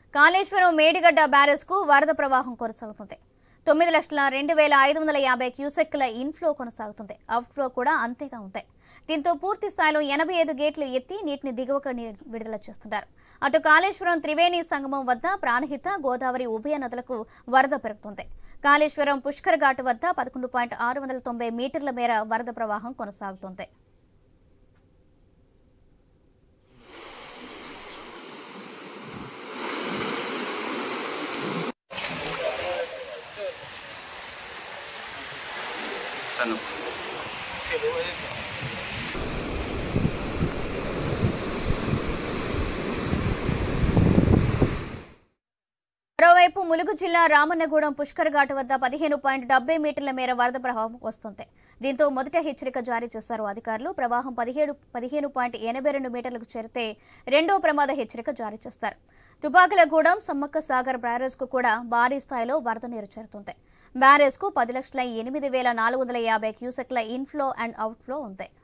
Kaleshwaram Medigadda barrage కు వరద ప్రవాహం కొనసాగుతుంది తొమ్మిది లక్షల రెండు వేల ఐదు వందల యాభై క్యూసెక్ల ఇన్ఫ్లో కొనసాగుతుంది అవుట్ఫ్లో కూడా అంతేగా ఉంటాయి దీంతో పూర్తి స్థాయిలో ఎనభై ఐదు గేట్లు ఎత్తి నీటిని దిగువకు ని- విడుదల చేస్తున్నారు అటు కాళేశ్వరం త్రివేణి సంగమం వద్ద ప్రాణహిత గోదావరి ఉభయ నదులకు వరద పెరుగుతుంది కాళేశ్వరం పుష్కర్ ఘాట్ వద్ద పదకొండు పాయింట్ ఆరు వందల తొంభై మీటర్ల మేర వరద ప్రవాహం కొనసాగుతుంది తను మరోవైపు ములుగు జిల్లా రామన్నగూడెం పుష్కర్ ఘాట్ వద్ద పదిహేను పాయింట్ డెబ్బై మీటర్ల మేర వరద ప్రవాహం వస్తుంది దీంతో మొదట హెచ్చరిక జారీ చేశారు అధికారులు ప్రవాహం పదిహేడు పదిహేను పాయింట్ ఎనభై రెండు మీటర్లకు చేరితే రెండో ప్రమాద హెచ్చరిక జారీ చేస్తారు తుపాకులగూడెం సమ్మక్క సాగర్ బ్యారేజ్ కు కూడా భారీ స్థాయిలో వరద నీరు చేరుతుంది బ్యారేజ్ కు పది లక్షల ఎనిమిది వేల నాలుగు వందల యాభై క్యూసెక్ల ఇన్ఫ్లో అండ్ అవుట్ఫ్లో ఉంది